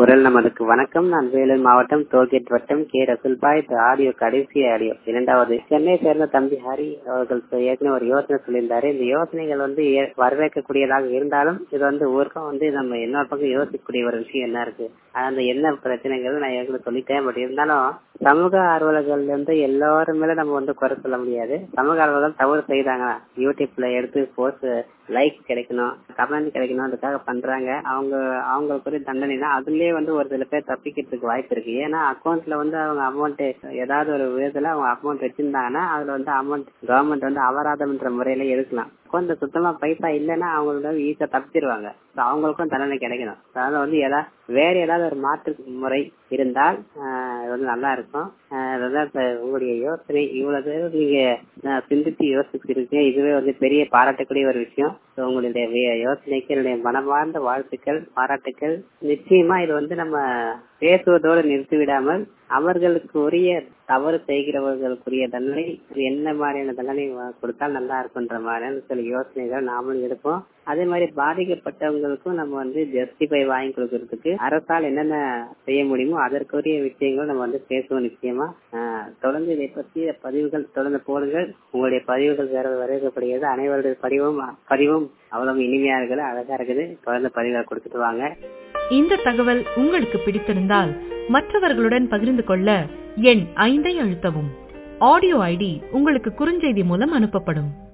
குரல் நமதுக்கு வணக்கம் நான் வேலூர் மாவட்டம் டோல்கேட் வட்டம் கே ரசுல்பாய் இந்த ஆடியோ கடைசி ஆடியோ இரண்டாவது சென்னை சேர்ந்த தம்பி ஹரி அவர்கள் ஏற்கனவே ஒரு யோசனை சொல்லியிருந்தாரு இந்த யோசனைகள் வந்து ஏ- வரவேற்கக்கூடியதாக இருந்தாலும் இது வந்து ஊருக்கும் வந்து நம்ம இன்னொரு பக்கம் யோசிக்கக்கூடிய ஒரு விஷயம் என்ன இருக்கு அந்த என்ன பிரச்சனைகள் நான் ஏற்கனவே சொல்லிட்டேன் பட் இருந்தாலும் சமூக ஆர்வலர்கள் வந்து எல்லாரும் மேல நம்ம வந்து குறை சொல்ல முடியாது சமூக ஆர்வலர்கள் தவறு செய்தாங்க யூடியூப்ல எடுத்து போஸ்ட் லைக் கிடைக்கணும் கமெண்ட் கிடைக்கணும் அதுக்காக பண்றாங்க அவங்க அவங்களுக்குரிய தண்டனை தான் அதுலயே வந்து ஒரு சில பேர் தப்பிக்கிறதுக்கு வாய்ப்பு இருக்கு ஏன்னா அக்கௌண்ட்ல வந்து அவங்க அமௌண்ட் ஏதாவது ஒரு விதத்துல அவங்க அமௌண்ட் வச்சிருந்தாங்கன்னா அதுல வந்து அமௌண்ட் கவர்மெண்ட் வந்து அபராதம்ன்ற முறையில எடுக்கலாம் அக்கௌண்ட்ல சுத்தமா பைசா இல்லைன்னா அவங்களோட ஈஸியா தப்பிச்சிருவாங்க So அவங்களுக்கும் தண்டனை கிடைக்கணும் So அதனால வந்து ஏதாவது வேற ஏதாவது ஒரு மாற்று முறை இருந்தால் ஆஹ் இது வந்து நல்லா இருக்கும் ஆஹ் அதான் இப்ப உங்களுடைய யோசனை இவ்வளவு பேர் நீங்க ஆஹ் சிந்தித்து யோசிச்சிருக்கீங்க இதுவே வந்து பெரிய பாராட்டக்கூடிய ஒரு விஷயம் So உங்களுடைய வே- யோசனைக்கு என்னுடைய மனமார்ந்த வாழ்த்துக்கள் பாராட்டுக்கள் நிச்சயமா இது வந்து நம்ம பேசுவதோடு நிறுத்தி விடாமல் அவர்களுக்கு உரிய தவறு செய்கிறவர்களுக்குரிய தண்டனை என்ன மாதிரியான தண்டனை வ- கொடுத்தால் நல்லா இருக்குன்ற மாதிரியான சில யோசனைகள் நாமளும் எடுப்போம் அதே மாதிரி பாதிக்கப்பட்டவங்களுக்கும் நம்ம வந்து ஜஸ்டிஃபை வாங்கி கொடுக்கறதுக்கு அரசால் என்னென்ன செய்ய முடியுமோ அதற்குரிய விஷயங்கள் நம்ம வந்து பேசுவோம் நிச்சயமா ஆஹ் தொடர்ந்து இதை பற்றிய பதிவுகள் தொடர்ந்து போடுங்கள் உங்களுடைய பதிவுகள் வேற வரவேற்கப்படுகிறது அனைவருடைய பதிவும் பதிவும் அவ்வளவு இனிமையா இருக்குது அழகா இருக்குது தொடர்ந்து பதிவுகளை கொடுத்துட்டு வாங்க இந்த தகவல் உங்களுக்கு பிடித்திருந்தால் மற்றவர்களுடன் பகிர்ந்து கொள்ள எண் ஐந்தை அழுத்தவும் ஆடியோ ஐடி உங்களுக்கு குறுஞ்செய்தி மூலம் அனுப்பப்படும்